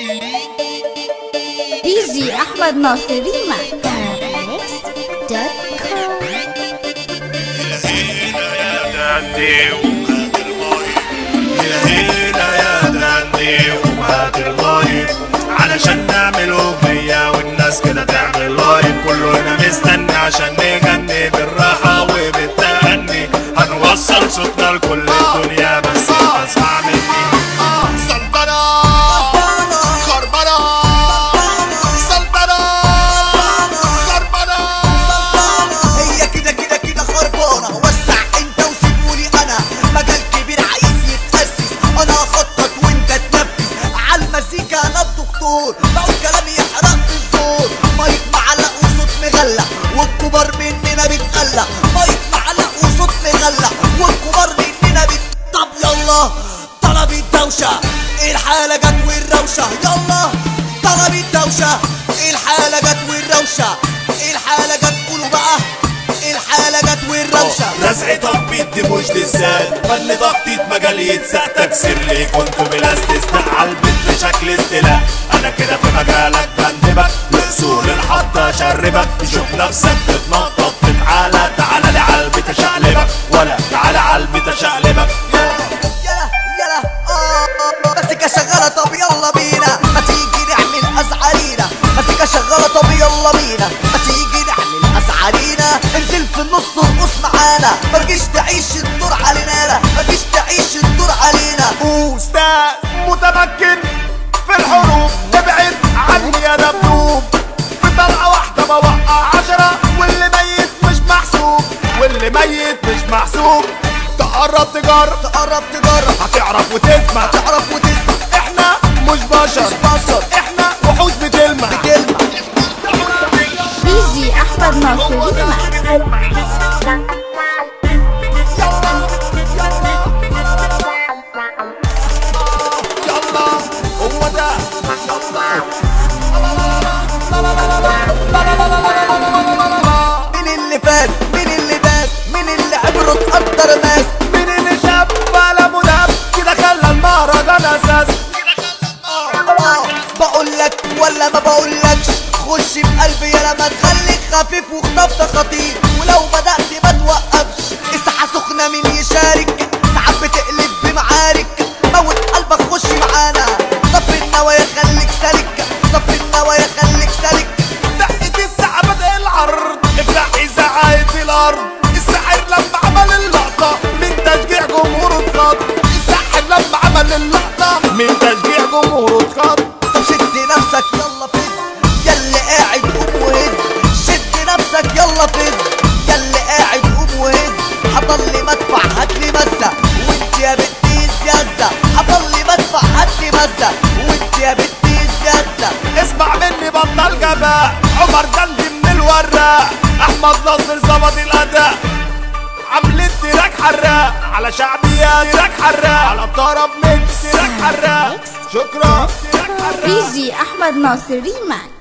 دي جي احمد ناصر ريما دندي وهات الماي هنا هنا يا دندي وهات الماي علشان نعمل اغنية والناس كده تعمل لايك كله هنا مستني عشان نغني بالراحة وبالتأني هنوصل صوتنا لكل الدنيا بس انت اسمع مني سلطنة خربانة سلطنة خربانة هي كده كده كده خربانة وسع انت وسيبولي انا مجال كبير عايز يتأسس انا اخطط وانت تنفذ على المزيكا انا الدكتور بقول كلامي يحرق في الزور مايك معلق وصوت مغلق والكبار مننا بتقلق مايك معلق وصوت مغلق والكبار مننا بت طب يلا طلب الدوشة الحالة جت والروشة يلا طلب الدوشة الحالة جت والروشة الحالة جت قولوا بقى الحالة جت والروشة رزع تخبيط دي مش دسات فن تخطيط مجال يتسق تكسير ليه كنتوا بلا استثناء عالبيت بشكل استيلاء انا كده في مجالك بندبك لأصول الحط اشربك تشوف نفسك تتنطط تتعالى تعالى لي عالبيت اشقلبك ولا تعالى عالبيت اشقلبك يلا يلا اه مسكة شغالة طب يلا بينا ما تيجي نعمل أزعارينا مسكة شغالة طب يلا بينا ما تيجي نعمل أزعارينا انزل في النص ارقص معانا ما تجيش تعيش الدور علينا لا ما تجيش تعيش الدور علينا استاذ متمكن في الحروب ابعد عني يا دبدوب بطلعة واحدة بوقع عشرة واللي ميت مش محسوب واللي ميت مش محسوب تقرب تجرب تقرب تجرب هتعرف وتسمع تعرف وتسمع احنا مش بشر مش بشر. احنا وحوش بتلمع كلمة دي جي احمد ناصر ريما يلا هو ده مين اللي فات مين اللي داس مين اللي عبره تقدر ناس مين اللي شاف ولا مناب كده خلى المهرجان اساس آه، بقول لك ولا ما بقولكش خش بقلبي يا لما تخليك خفيف وخطفت خطير ولو بدأت ما توقفش الساحة سخنة مين يشارك ساعات بتقلب بمعارك موت قلبك خش معانا صف النوايا خليك سالك صف النوايا خليك سالك دقة الساعة بدأ العرض ابدأ إذاعة الأرض الساحر لما عمل اللقطة من تشجيع جمهور اتخض الساحر لما عمل اللقطة من تشجيع جمهور اتخض طب شد نفسك يلا فز يلا قاعد قوم وهز شد نفسك يلا فز يلا قاعد قوم وهز حضر لي مدفع هات لي مزة وانت يا بنتي الزيازة حضر لي مدفع هات لي مزة وانت يا بنتي الزيازة اسمع مني بطل جباء عمر جندي من الوراق أحمد ناصر ظبط الأداء عملت تراك حراق على شعبيات تراك حراق على طرب ميكس تراك حراق شكرا تراك حراق دي جي احمد ناصر ريما